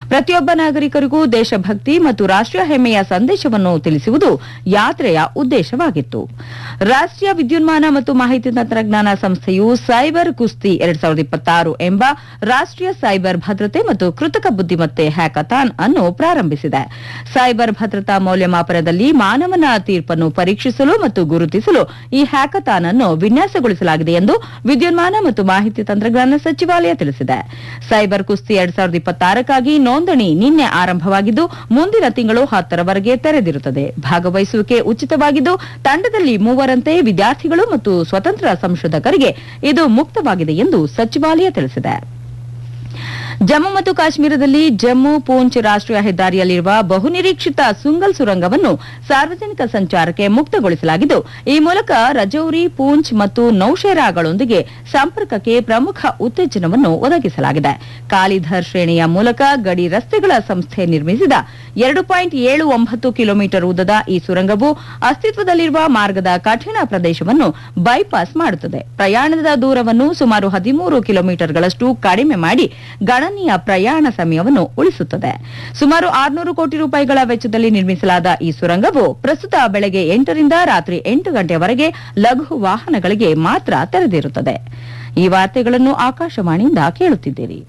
ಪ್ರತಿಯೊಬ್ಬ ನಾಗರಿಕರಿಗೂ ದೇಶಭಕ್ತಿ ಮತ್ತು ರಾಷ್ಟ್ರೀಯ ಹೆಮ್ಮೆಯ ಸಂದೇಶವನ್ನು ತಿಳಿಸುವುದು ಯಾತ್ರೆಯ ಉದ್ದೇಶವಾಗಿತ್ತು ರಾಷ್ಟ್ರೀಯ ವಿದ್ಯುನ್ಮಾನ ಮತ್ತು ಮಾಹಿತಿ ತಂತ್ರಜ್ಞಾನ ಸಂಸ್ಥೆಯು ಸೈಬರ್ ಕುಸ್ತಿ ಎರಡ್ ಸಾವಿರದ ಇಪ್ಪತ್ತಾರು ಎಂಬ ರಾಷ್ಟ್ರೀಯ ಸೈಬರ್ ಭದ್ರತೆ ಮತ್ತು ಕೃತಕ ಬುದ್ದಿಮತ್ತೆ ಹ್ಯಾಕಥಾನ್ ಅನ್ನು ಪ್ರಾರಂಭಿಸಿದೆ ಸೈಬರ್ ಭದ್ರತಾ ಮೌಲ್ಯಮಾಪನದಲ್ಲಿ ಮಾನವನ ತೀರ್ಪನ್ನು ಪರೀಕ್ಷಿಸಲು ಮತ್ತು ಗುರುತಿಸಲು ಈ ಹ್ಯಾಕಥಾನ್ ಅನ್ನು ವಿನ್ಯಾಸಗೊಳಿಸಲಾಗಿದೆ ಎಂದು ವಿದ್ಯುನ್ಮಾನ ಮತ್ತು ಮಾಹಿತಿ ತಂತ್ರಜ್ಞಾನ ಸಚಿವಾಲಯ ತಿಳಿಸಿದೆ ಸೈಬರ್ ಕುಸ್ತಿ ಎರಡ್ ಸಾವಿರದ ಇಪ್ಪತ್ತಾರಕ್ಕಾಗಿ ನೋಂದಣಿ ನಿನ್ನೆ ಆರಂಭವಾಗಿದ್ದು ಮುಂದಿನ ತಿಂಗಳು ಹತ್ತರವರೆಗೆ ತೆರೆದಿರುತ್ತದೆ ಭಾಗವಹಿಸುವಿಕೆ ಉಚಿತವಾಗಿದ್ದು ತಂಡದಲ್ಲಿ ಮೂವರಂತೆ ವಿದ್ಯಾರ್ಥಿಗಳು ಮತ್ತು ಸ್ವತಂತ್ರ ಸಂಶೋಧಕರಿಗೆ ಇದು ಮುಕ್ತವಾಗಿದೆ ಎಂದು ಸಚಿವಾಲಯ ತಿಳಿಸಿದೆ ಜಮ್ಮು ಮತ್ತು ಕಾಶ್ಮೀರದಲ್ಲಿ ಜಮ್ಮು ಪೂಂಚ್ ರಾಷ್ಟ್ರೀಯ ಹೆದ್ದಾರಿಯಲ್ಲಿರುವ ಬಹುನಿರೀಕ್ಷಿತ ಸುಂಗಲ್ ಸುರಂಗವನ್ನು ಸಾರ್ವಜನಿಕ ಸಂಚಾರಕ್ಕೆ ಮುಕ್ತಗೊಳಿಸಲಾಗಿದ್ದು ಈ ಮೂಲಕ ರಜೌರಿ ಪೂಂಚ್ ಮತ್ತು ನೌಶೇರಾಗಳೊಂದಿಗೆ ಸಂಪರ್ಕಕ್ಕೆ ಪ್ರಮುಖ ಉತ್ತೇಜನವನ್ನು ಒದಗಿಸಲಾಗಿದೆ ಕಾಲಿಧರ್ ಶ್ರೇಣಿಯ ಮೂಲಕ ಗಡಿ ರಸ್ತೆಗಳ ಸಂಸ್ಥೆ ನಿರ್ಮಿಸಿದ ಎರಡು ಪಾಯಿಂಟ್ ಏಳು ಒಂಬತ್ತು ಕಿಲೋಮೀಟರ್ ಉದ್ದದ ಈ ಸುರಂಗವು ಅಸ್ತಿತ್ವದಲ್ಲಿರುವ ಮಾರ್ಗದ ಕಠಿಣ ಪ್ರದೇಶವನ್ನು ಬೈಪಾಸ್ ಮಾಡುತ್ತದೆ ಪ್ರಯಾಣದ ದೂರವನ್ನು ಸುಮಾರು ಹದಿಮೂರು ಕಿಲೋಮೀಟರ್ಗಳಷ್ಟು ಕಡಿಮೆ ಮಾಡಿ ಗಣನೀಯ ಪ್ರಯಾಣ ಸಮಯವನ್ನು ಉಳಿಸುತ್ತದೆ ಸುಮಾರು ಆರುನೂರು ಕೋಟಿ ರೂಪಾಯಿಗಳ ವೆಚ್ಚದಲ್ಲಿ ನಿರ್ಮಿಸಲಾದ ಈ ಸುರಂಗವು ಪ್ರಸ್ತುತ ಬೆಳಗ್ಗೆ ಎಂಟರಿಂದ ರಾತ್ರಿ ಎಂಟು ಗಂಟೆಯವರೆಗೆ ಲಘು ವಾಹನಗಳಿಗೆ ಮಾತ್ರ ತೆರೆದಿರುತ್ತದೆ ಈ ವಾರ್ತೆಗಳನ್ನು ಆಕಾಶವಾಣಿಯಿಂದ ಕೇಳುತ್ತಿದ್ದೀರಿ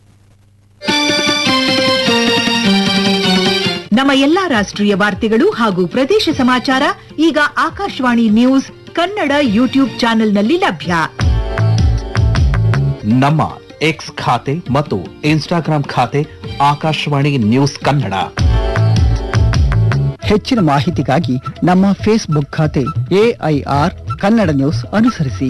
ನಮ್ಮ ಎಲ್ಲಾ ರಾಷ್ಟ್ರೀಯ ವಾರ್ತೆಗಳು ಹಾಗೂ ಪ್ರದೇಶ ಸಮಾಚಾರ ಈಗ ಆಕಾಶವಾಣಿ ನ್ಯೂಸ್ ಕನ್ನಡ ಯೂಟ್ಯೂಬ್ ಚಾನೆಲ್ನಲ್ಲಿ ಲಭ್ಯ ನಮ್ಮ ಎಕ್ಸ್ ಖಾತೆ ಮತ್ತು ಇನ್ಸ್ಟಾಗ್ರಾಂ ಖಾತೆ ಆಕಾಶವಾಣಿ ನ್ಯೂಸ್ ಕನ್ನಡ ಹೆಚ್ಚಿನ ಮಾಹಿತಿಗಾಗಿ ನಮ್ಮ ಫೇಸ್ಬುಕ್ ಖಾತೆ ಎಐಆರ್ ಕನ್ನಡ ನ್ಯೂಸ್ ಅನುಸರಿಸಿ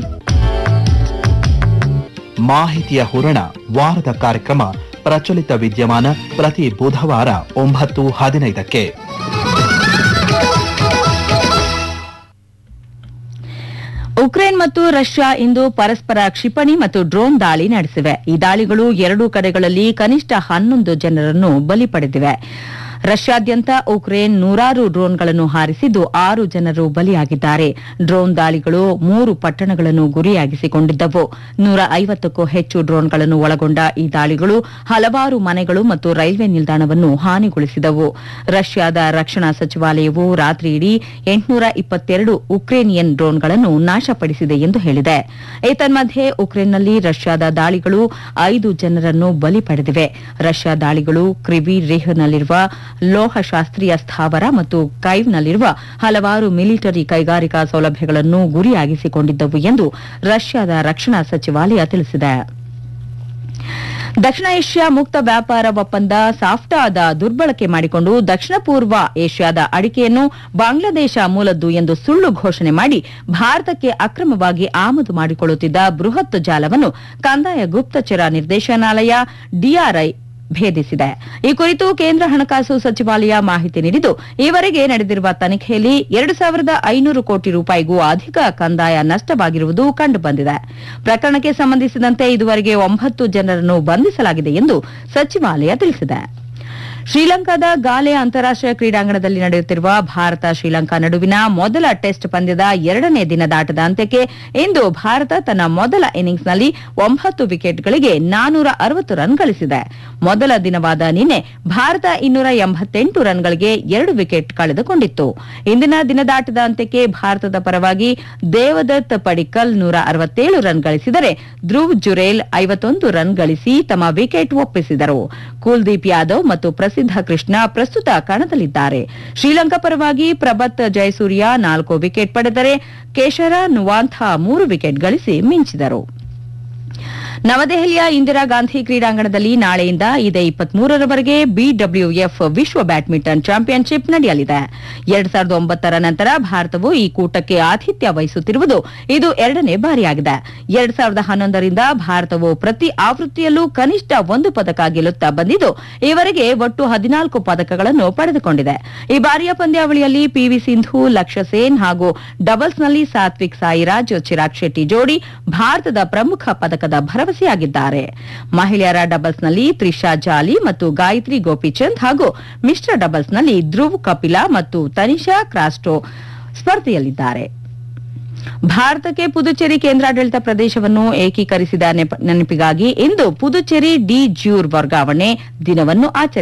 ಮಾಹಿತಿಯ ಹೂರಣ ವಾರದ ಕಾರ್ಯಕ್ರಮ ಪ್ರಚಲಿತ ವಿದ್ಯಮಾನ ಪ್ರತಿ ಬುಧವಾರ ಒಂಬತ್ತು ಹದಿನೈದಕ್ಕೆ ಉಕ್ರೇನ್ ಮತ್ತು ರಷ್ಯಾ ಇಂದು ಪರಸ್ಪರ ಕ್ಷಿಪಣಿ ಮತ್ತು ಡ್ರೋನ್ ದಾಳಿ ನಡೆಸಿವೆ ಈ ದಾಳಿಗಳು ಎರಡೂ ಕಡೆಗಳಲ್ಲಿ ಕನಿಷ್ಠ ಹನ್ನೊಂದು ಜನರನ್ನು ಬಲಿ ಪಡೆದಿವೆ ರಷ್ಯಾದ್ಯಂತ ಉಕ್ರೇನ್ ನೂರಾರು ಡ್ರೋನ್ಗಳನ್ನು ಹಾರಿಸಿದ್ದು ಆರು ಜನರು ಬಲಿಯಾಗಿದ್ದಾರೆ ಡ್ರೋನ್ ದಾಳಿಗಳು ಮೂರು ಪಟ್ಟಣಗಳನ್ನು ಗುರಿಯಾಗಿಸಿಕೊಂಡಿದ್ದವು ನೂರ ಐವತ್ತಕ್ಕೂ ಹೆಚ್ಚು ಡ್ರೋನ್ಗಳನ್ನು ಒಳಗೊಂಡ ಈ ದಾಳಿಗಳು ಹಲವಾರು ಮನೆಗಳು ಮತ್ತು ರೈಲ್ವೆ ನಿಲ್ದಾಣವನ್ನು ಹಾನಿಗೊಳಿಸಿದವು ರಷ್ಯಾದ ರಕ್ಷಣಾ ಸಚಿವಾಲಯವು ರಾತ್ರಿಯಿಡೀ ಎಂಟುನೂರ ಇಪ್ಪತ್ತೆರಡು ಉಕ್ರೇನಿಯನ್ ಡ್ರೋನ್ಗಳನ್ನು ನಾಶಪಡಿಸಿದೆ ಎಂದು ಹೇಳಿದೆ ಏತನ್ಮಧ್ಯೆ ಉಕ್ರೇನ್ನಲ್ಲಿ ರಷ್ಯಾದ ದಾಳಿಗಳು ಐದು ಜನರನ್ನು ಬಲಿ ಪಡೆದಿವೆ ರಷ್ಯಾ ದಾಳಿಗಳು ಕ್ರಿವಿ ರೇಹ್ನಲ್ಲಿರುವ ಲೋಹಶಾಸ್ತ್ರೀಯ ಸ್ಥಾವರ ಮತ್ತು ಕೈವ್ನಲ್ಲಿರುವ ಹಲವಾರು ಮಿಲಿಟರಿ ಕೈಗಾರಿಕಾ ಸೌಲಭ್ಯಗಳನ್ನು ಗುರಿಯಾಗಿಸಿಕೊಂಡಿದ್ದವು ಎಂದು ರಷ್ಯಾದ ರಕ್ಷಣಾ ಸಚಿವಾಲಯ ತಿಳಿಸಿದೆ ದಕ್ಷಿಣ ಏಷ್ಯಾ ಮುಕ್ತ ವ್ಯಾಪಾರ ಒಪ್ಪಂದ ಸಾಫ್ಟಾದ ದುರ್ಬಳಕೆ ಮಾಡಿಕೊಂಡು ದಕ್ಷಿಣ ಪೂರ್ವ ಏಷ್ಯಾದ ಅಡಿಕೆಯನ್ನು ಬಾಂಗ್ಲಾದೇಶ ಮೂಲದ್ದು ಎಂದು ಸುಳ್ಳು ಘೋಷಣೆ ಮಾಡಿ ಭಾರತಕ್ಕೆ ಅಕ್ರಮವಾಗಿ ಆಮದು ಮಾಡಿಕೊಳ್ಳುತ್ತಿದ್ದ ಬೃಹತ್ ಜಾಲವನ್ನು ಕಂದಾಯ ಗುಪ್ತಚರ ನಿರ್ದೇಶನಾಲಯ ಡಿಆರ್ಐ ಭೇದಿಸಿದೆ ಈ ಕುರಿತು ಕೇಂದ್ರ ಹಣಕಾಸು ಸಚಿವಾಲಯ ಮಾಹಿತಿ ನೀಡಿದ್ದು ಈವರೆಗೆ ನಡೆದಿರುವ ತನಿಖೆಯಲ್ಲಿ ಎರಡು ಸಾವಿರದ ಐನೂರು ಕೋಟಿ ರೂಪಾಯಿಗೂ ಅಧಿಕ ಕಂದಾಯ ನಷ್ಟವಾಗಿರುವುದು ಕಂಡುಬಂದಿದೆ ಪ್ರಕರಣಕ್ಕೆ ಸಂಬಂಧಿಸಿದಂತೆ ಇದುವರೆಗೆ ಒಂಬತ್ತು ಜನರನ್ನು ಬಂಧಿಸಲಾಗಿದೆ ಎಂದು ಸಚಿವಾಲಯ ತಿಳಿಸಿದೆ ಶ್ರೀಲಂಕಾದ ಗಾಲೆ ಅಂತಾರಾಷ್ಟೀಯ ಕ್ರೀಡಾಂಗಣದಲ್ಲಿ ನಡೆಯುತ್ತಿರುವ ಭಾರತ ಶ್ರೀಲಂಕಾ ನಡುವಿನ ಮೊದಲ ಟೆಸ್ಟ್ ಪಂದ್ಯದ ಎರಡನೇ ದಿನದಾಟದ ಅಂತ್ಯಕ್ಕೆ ಇಂದು ಭಾರತ ತನ್ನ ಮೊದಲ ಇನ್ನಿಂಗ್ಸ್ನಲ್ಲಿ ಒಂಬತ್ತು ವಿಕೆಟ್ಗಳಿಗೆ ನಾನೂರ ಅರವತ್ತು ರನ್ ಗಳಿಸಿದೆ ಮೊದಲ ದಿನವಾದ ನಿನ್ನೆ ಭಾರತ ಇನ್ನೂರ ಎಂಬತ್ತೆಂಟು ರನ್ಗಳಿಗೆ ಎರಡು ವಿಕೆಟ್ ಕಳೆದುಕೊಂಡಿತ್ತು ಇಂದಿನ ದಿನದಾಟದ ಅಂತ್ಯಕ್ಕೆ ಭಾರತದ ಪರವಾಗಿ ದೇವದತ್ ಪಡಿಕ್ಕಲ್ ನೂರ ಅರವತ್ತೇಳು ರನ್ ಗಳಿಸಿದರೆ ಧ್ರುವ್ ಜುರೇಲ್ ಐವತ್ತೊಂದು ರನ್ ಗಳಿಸಿ ತಮ್ಮ ವಿಕೆಟ್ ಒಪ್ಪಿಸಿದರು ಕುಲ್ದೀಪ್ ಯಾದವ್ ಮತ್ತು ಪ್ರಸಿದ್ಧ ಕೃಷ್ಣ ಪ್ರಸ್ತುತ ಕಣದಲ್ಲಿದ್ದಾರೆ ಶ್ರೀಲಂಕಾ ಪರವಾಗಿ ಪ್ರಭತ್ ಜಯಸೂರ್ಯ ನಾಲ್ಕು ವಿಕೆಟ್ ಪಡೆದರೆ ಕೇಶರ ನುವಾಂಥ ಮೂರು ವಿಕೆಟ್ ಗಳಿಸಿ ಮಿಂಚಿದರು ನವದೆಹಲಿಯ ಇಂದಿರಾ ಗಾಂಧಿ ಕ್ರೀಡಾಂಗಣದಲ್ಲಿ ನಾಳೆಯಿಂದ ಇದೇ ಇಪ್ಪತ್ಮೂರರವರೆಗೆ ಬಿಡಬ್ಲ್ಯೂಎಫ್ ವಿಶ್ವ ಬ್ಯಾಡ್ಮಿಂಟನ್ ಚಾಂಪಿಯನ್ಶಿಪ್ ನಡೆಯಲಿದೆ ಎರಡ್ ಸಾವಿರದ ಒಂಬತ್ತರ ನಂತರ ಭಾರತವು ಈ ಕೂಟಕ್ಕೆ ಆತಿಥ್ಯ ವಹಿಸುತ್ತಿರುವುದು ಇದು ಎರಡನೇ ಬಾರಿಯಾಗಿದೆ ಎರಡ್ ಸಾವಿರದ ಹನ್ನೊಂದರಿಂದ ಭಾರತವು ಪ್ರತಿ ಆವೃತ್ತಿಯಲ್ಲೂ ಕನಿಷ್ಠ ಒಂದು ಪದಕ ಗೆಲ್ಲುತ್ತಾ ಬಂದಿದ್ದು ಈವರೆಗೆ ಒಟ್ಟು ಹದಿನಾಲ್ಕು ಪದಕಗಳನ್ನು ಪಡೆದುಕೊಂಡಿದೆ ಈ ಬಾರಿಯ ಪಂದ್ಯಾವಳಿಯಲ್ಲಿ ಪಿವಿ ಸಿಂಧು ಲಕ್ಷ್ಯ ಸೇನ್ ಹಾಗೂ ಡಬಲ್ಸ್ನಲ್ಲಿ ಸಾತ್ವಿಕ್ ಸಾಯಿರಾಜ್ ಚಿರಾಗ್ ಶೆಟ್ಟಿ ಜೋಡಿ ಭಾರತದ ಪ್ರಮುಖ ಪದಕದ ಭರವಸೆಯಾಗಿದ್ದಾರೆ ಮಹಿಳೆಯರ ಡಬಲ್ಸ್ನಲ್ಲಿ ತ್ರಿಷಾ ಜಾಲಿ ಮತ್ತು ಗಾಯತ್ರಿ ಗೋಪಿಚಂದ್ ಹಾಗೂ ಮಿಶ್ರ ಡಬಲ್ಸ್ನಲ್ಲಿ ಧ್ರುವ್ ಕಪಿಲಾ ಮತ್ತು ತನಿಷಾ ಕ್ರಾಸ್ಟೋ ಸ್ಪರ್ಧೆಯಲ್ಲಿದ್ದಾರೆ ಭಾರತಕ್ಕೆ ಪುದುಚೇರಿ ಕೇಂದ್ರಾಡಳಿತ ಪ್ರದೇಶವನ್ನು ಏಕೀಕರಿಸಿದ ನೆಪ- ನೆನಪಿಗಾಗಿ ಇಂದು ಪುದುಚೇರಿ ಡಿ ಜ್ಯೂರ್ ವರ್ಗಾವಣೆ ದಿನವನ್ನು ಆಚರಿಸಲಾಗಿದೆ